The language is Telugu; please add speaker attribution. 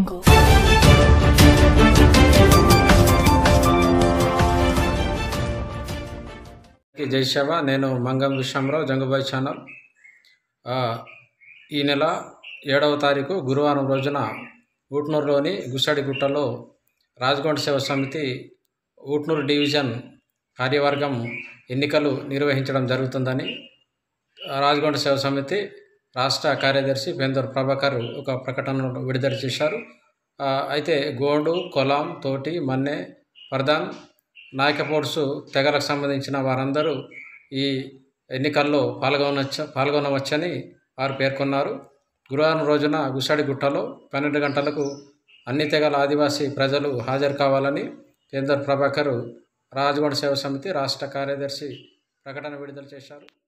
Speaker 1: జై శవ నేను మంగం విశ్వంరావు జంగుబాయ్ ఛానల్ ఆ, ఈ నెల ఏడవ తారీఖు గురువారం రోజున ఊట్నూరులోని గుస్సాడిగుట్టలో రాజగొండ సేవ సమితి ఊట్నూరు డివిజన్ కార్యవర్గం ఎన్నికలు నిర్వహించడం జరుగుతుందని రాజగొండ సేవ సమితి రాష్ట్ర కార్యదర్శి పేందర్ ప్రభాకర్ ఒక ప్రకటనను విడుదల చేశారు ఆ, అయితే గోండు కొలాం తోటి మన్నె ప్రధాన్ నాయకపోడ్సు తెగలకు సంబంధించిన వారందరూ ఈ ఎన్నికల్లో పాల్గొనవచ్చ పాల్గొనవచ్చని వారు పేర్కొన్నారు గురువారం రోజున గుసాడిగుట్టలో పన్నెండు గంటలకు అన్ని తెగల ఆదివాసీ ప్రజలు హాజరు కావాలని కేంద్ర ప్రభాకర్ రాజగొండ సేవ సమితి రాష్ట్ర కార్యదర్శి ప్రకటన విడుదల చేశారు